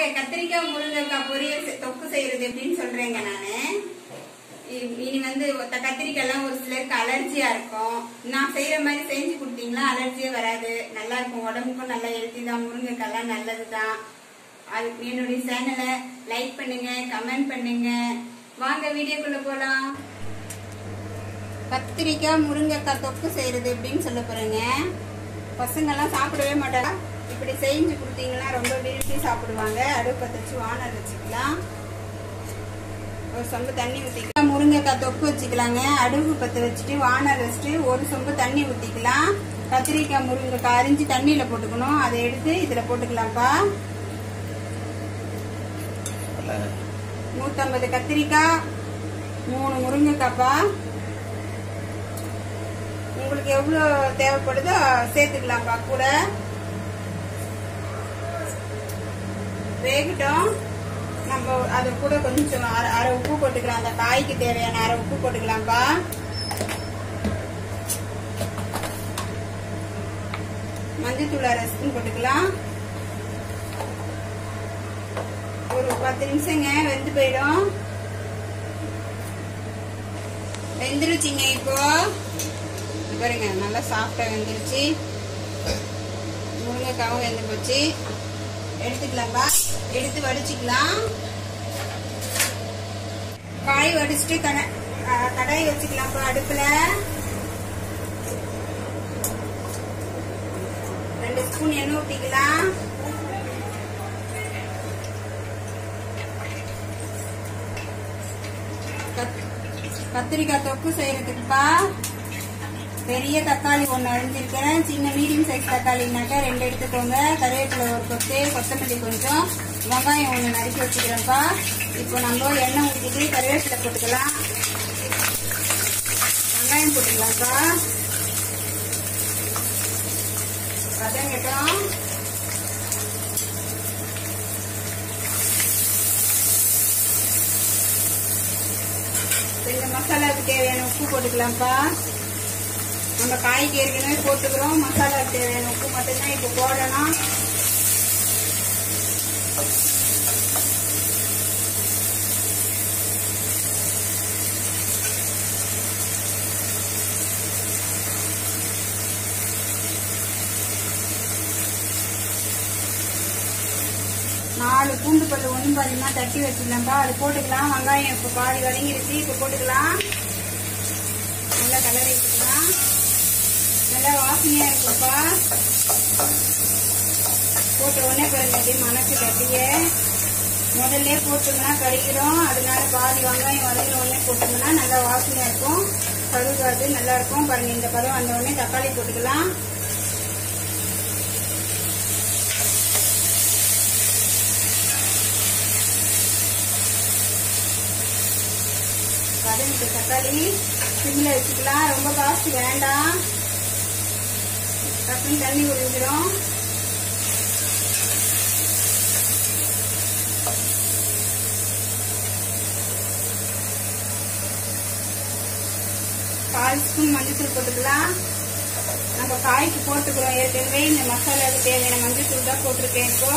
கத்திரிக்காய் முருங்கைக்காய் பொரியல் செ- தொக்கு செய்யறது எப்படின்னு சொல்றேங்க நானு இ- இனி வந்து ஒத்த கத்திரிக்காய் எல்லாம் ஒரு சிலருக்கு அலர்ஜியா இருக்கும் நான் செய்யற மாதிரி செஞ்சு கொடுத்தீங்களா அலர்ஜியே வராது நல்லா இருக்கும் உடம்புக்கும் நல்லா ஹெல்த்தி தான் முருங்கைக்காய் எல்லாம் நல்லதுதான் அது என்னுடைய சேனலை லைக் பண்ணுங்க கமெண்ட் பண்ணுங்க வாங்க வீடியோக்குள்ள போலாம் கத்திரிக்காய் முருங்கைக்காய் தொக்கு செய்யறது எப்படின்னு சொல்ல போறேங்க பசங்கெல்லாம் சாப்பிடவே மாட்டாங்க இப்படி செஞ்சு கொடுத்தீங்கன்னா ரொம்ப விரும்பி சாப்பிடுவாங்க அடுப்பை வச்சு வானல் வச்சுக்கலாம் ஒரு சொம்பு தண்ணி ஊற்றிக்கலாம் முருங்கைக்காய் தொக்கு வச்சுக்கலாங்க அடுப்பு பற்ற வச்சுட்டு வானல் வச்சுட்டு ஒரு சொம்பு தண்ணி ஊற்றிக்கலாம் கத்திரிக்காய் முருங்கைக்காய் அரிஞ்சு தண்ணியில் போட்டுக்கணும் அதை எடுத்து இதில் போட்டுக்கலாம்ப்பா நூற்றம்பது கத்திரிக்காய் மூணு முருங்கைக்காய்ப்பா உங்களுக்கு எவ்வளோ தேவைப்படுதோ சேர்த்துக்கலாம்ப்பா கூட வேகட்டும் நம்ம அது கூட கொஞ்சம் அரை அரை உப்பு போட்டுக்கலாம் அந்த காய்க்கு தேவையான அரை உப்பு போட்டுக்கலாம்ப்பா மஞ்சத்தூள் அரை ஸ்பூன் போட்டுக்கலாம் ஒரு பத்து நிமிஷங்க வெந்து போயிடும் வெந்துருச்சுங்க இப்போ இது பாருங்க நல்லா சாஃப்டா வெந்துருச்சு முருங்கைக்காவும் வெந்து போச்சு எடுத்துக்கலாம்பா எடுத்து வடிச்சுக்கலாம் காய் வடிச்சிட்டு கடை அஹ், கடாய் வச்சுக்கலாம்ப்பா அடுப்புல ரெண்டு ஸ்பூன் எண்ணெய் ஊற்றிக்கலாம் கத்திரிக்காய் தொக்கு செய்யறதுக்குப்பா பெரிய தக்காளி ஒன்று அரிஞ்சிருக்கிறேன் சின்ன மீடியம் சைஸ் தக்காளினாக்கா ரெண்டு எடுத்துக்கோங்க கருவேப்பிலை ஒரு கொத்து கொத்தமல்லி கொஞ்சம் வெங்காயம் ஒன்று நறுக்கி வச்சுக்கிறேன்ப்பா இப்போ நம்ம எண்ணெய் ஊற்றிட்டு கருவேப்பிலை போட்டுக்கலாம் வெங்காயம் போட்டுக்கலாம்ப்பா வதங்கட்டும் இந்த மசாலாவுக்கு தேவையான உப்பு போட்டுக்கலாம்ப்பா நம்ம காய்க்கு ஏற்கனவே போட்டுக்கிறோம் மசாலாவுக்கு தேவையான உப்பு மட்டும்தான் இப்போ போடணும் நாலு பூண்டு பல்லு ஒன்று பாதிமா தட்டி வச்சுக்கலாம்ப்பா அது போட்டுக்கலாம் வெங்காயம் இப்போ பாதி வதங்கிருச்சு இப்போ போட்டுக்கலாம் நல்லா கலரி விட்டுக்கலாம் நல்லா வாசனையா இருக்கும்ப்பா போட்ட உடனே பாருங்க அப்படியே மணக்கு அப்படியே முதல்ல போட்டோம்னா கறிக்கிறோம் அதனால பாதி வெங்காயம் வதங்கின உடனே போட்டோம்னா நல்லா வாசனையா இருக்கும் கருகாது நல்லா இருக்கும் பாருங்க இந்த பதம் வந்த உடனே தக்காளி போட்டுக்கலாம் வதங்கிட்டு தக்காளி சிம்மில் வச்சுக்கலாம் ரொம்ப காஸ்ட் வேண்டாம் டக்குன்னு தண்ணி உறிஞ்சிடும் கால் ஸ்பூன் மஞ்சத்தூள் போட்டுக்கலாம் நம்ம காய்க்கு போட்டுக்கிறோம் ஏற்கனவே இந்த மசாலாவுக்கு தேவையான மஞ்சத்தூள் தான் போட்டிருக்கேன் இப்போ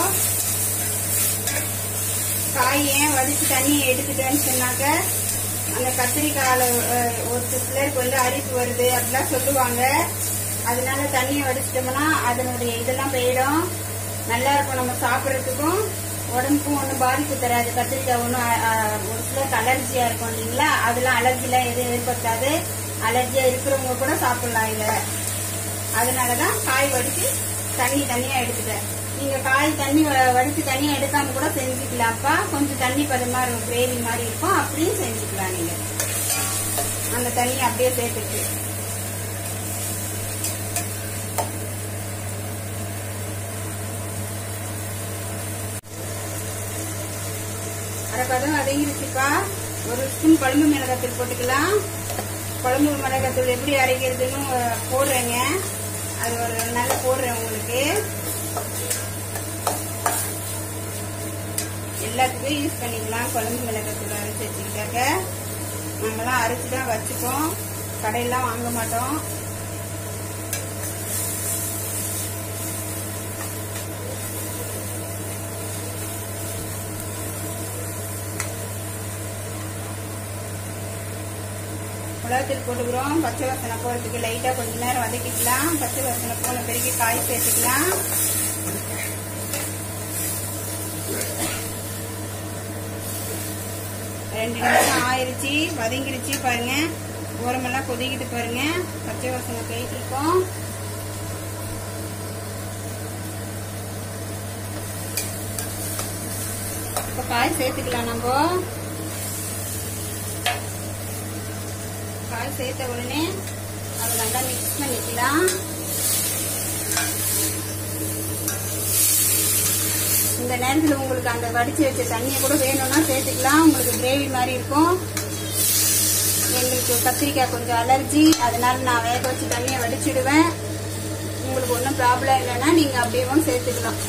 காய் ஏன் வடிச்சு தண்ணியை எடுத்துட்டேன்னு சொன்னாக்க அந்த கத்திரிக்காயில அஹ், ஒரு சிலருக்கு வந்து அரிப்பு வருது அப்படிலாம் சொல்லுவாங்க அதனால தண்ணியை வடிச்சிட்டோம்னா அதனுடைய இதெல்லாம் போயிடும் நல்லா இருக்கும் நம்ம சாப்பிட்றதுக்கும் உடம்புக்கும் ஒன்றும் பாதிப்பு தராது கத்திரிக்காய் ஒன்றும் ஒரு சிலருக்கு அலர்ஜியா இருக்கும் இல்லைங்களா அதெல்லாம் அலர்ஜிலாம் எதுவும் ஏற்படுத்தாது அலர்ஜியா இருக்கிறவங்க கூட சாப்பிடலாம் இதை அதனாலதான் காய் வடிச்சு தண்ணி தனியா எடுத்துட்டேன் நீங்க காய் தண்ணி வ- வடிச்சு தனியா எடுக்காம கூட செஞ்சுக்கலாம்ப்பா கொஞ்சம் தண்ணி பதமா இருக்கும் கிரேவி மாதிரி இருக்கும் அப்படியும் செஞ்சுக்கலாம் நீங்க அந்த தண்ணி அப்படியே சேர்த்துட்டு அரை பதம் வதங்கிருச்சுப்பா ஒரு ஸ்பூன் குழம்பு மிளகாத்தூள் போட்டுக்கலாம் குழம்பு மிளகாத்தூள் எப்படி அரைக்கிறதுன்னு அஹ், போடுறேங்க அது ஒரு நல்லா போடுறேன் உங்களுக்கு எல்லாத்துக்கும் யூஸ் பண்ணிக்கலாம் குழம்பு மிளகாத்தூள் அரைச்சி வச்சுக்கிட்டாக்க நாங்கெல்லாம் அரைச்சி தான் வச்சுப்போம் கடையெல்லாம் வாங்க மாட்டோம் மிளகாத்தூள் போட்டுக்கிறோம் பச்சை வாசனை போகிறதுக்கு லைட்டாக கொஞ்ச நேரம் வதக்கிக்கலாம் பச்சை வாசனை போன பிறகு காய் சேர்த்துக்கலாம் ரெண்டு நிமிஷம் ஆயிருச்சு வதங்கிருச்சு பாருங்க ஓரமெல்லாம் கொதிக்கிட்டு பாருங்க பச்சை வாசனை போயிட்டு இருக்கோம் இப்போ காய் சேர்த்துக்கலாம் நம்ம காய் சேர்த்த உடனே அதை நல்லா மிக்ஸ் பண்ணிக்கலாம் இந்த நேரத்தில் உங்களுக்கு அந்த வடிச்சு வச்ச தண்ணியை கூட வேணும்னா சேர்த்துக்கலாம் உங்களுக்கு கிரேவி மாதிரி இருக்கும் எங்களுக்கு கத்திரிக்காய் கொஞ்சம் அலர்ஜி அதனால நான் வேக வச்சு தண்ணியை வடிச்சிடுவேன் உங்களுக்கு ஒன்றும் ப்ராப்ளம் இல்லைன்னா நீங்கள் அப்படியேவும் சேர்த்துக்கலாம்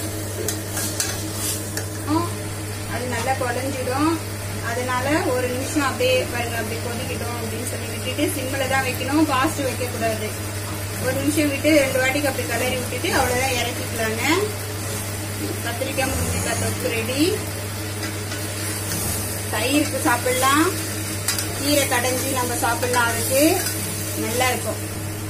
அது நல்லா குழஞ்சிடும் அதனால ஒரு நிமிஷம் அப்படியே பாருங்க அப்படியே கொதிக்கிடும் அப்படின்னு சொல்லி விட்டுட்டு சிம்மில் தான் வைக்கணும் ஃபாஸ்ட் வைக்கக்கூடாது ஒரு நிமிஷம் விட்டு ரெண்டு வாட்டிக்கு அப்படி கலரி விட்டுட்டு அவ்வளோதான் இறக்கிக்கலாங்க கத்திரிக்காய் முருங்கைக்காய் தொக்கு ரெடி தயிருக்கு சாப்பிடலாம் கீரை கடைஞ்சி நம்ம சாப்பிடலாம் அதுக்கு நல்லா இருக்கும்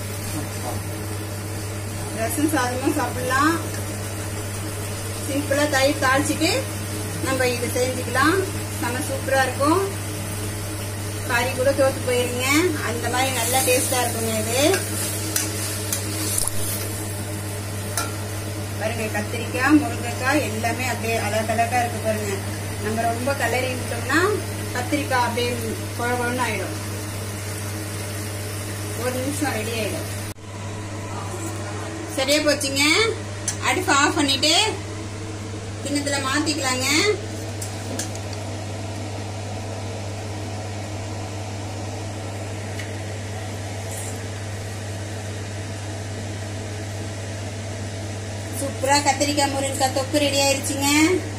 ரசம் சாதமும் சாப்பிடலாம் சிம்பிளா தயிர் தாளிச்சிட்டு நம்ம இதை செஞ்சுக்கலாம் செம்ம சூப்பரா இருக்கும் கறி கூட தோத்து போயிருங்க அந்த மாதிரி நல்லா டேஸ்டா இருக்குங்க இது பாருங்க கத்திரிக்காய் முருங்கைக்காய் எல்லாமே அப்படியே அழகழகா இருக்கு பாருங்க நம்ம ரொம்ப கலரி விட்டோம்னா கத்திரிக்காய் அப்படியே குழ குழன்னு ஆயிடும் ஒரு நிமிஷம் ரெடி ஆயிடும் சரியா போச்சுங்க அடுப்பு ஆஃப் பண்ணிட்டு கிண்ணத்துல மாத்திக்கலாங்க சூப்பரா கத்திரிக்காய் முருங்கைக்காய் தொக்கு ரெடி ஆயிருச்சுங்க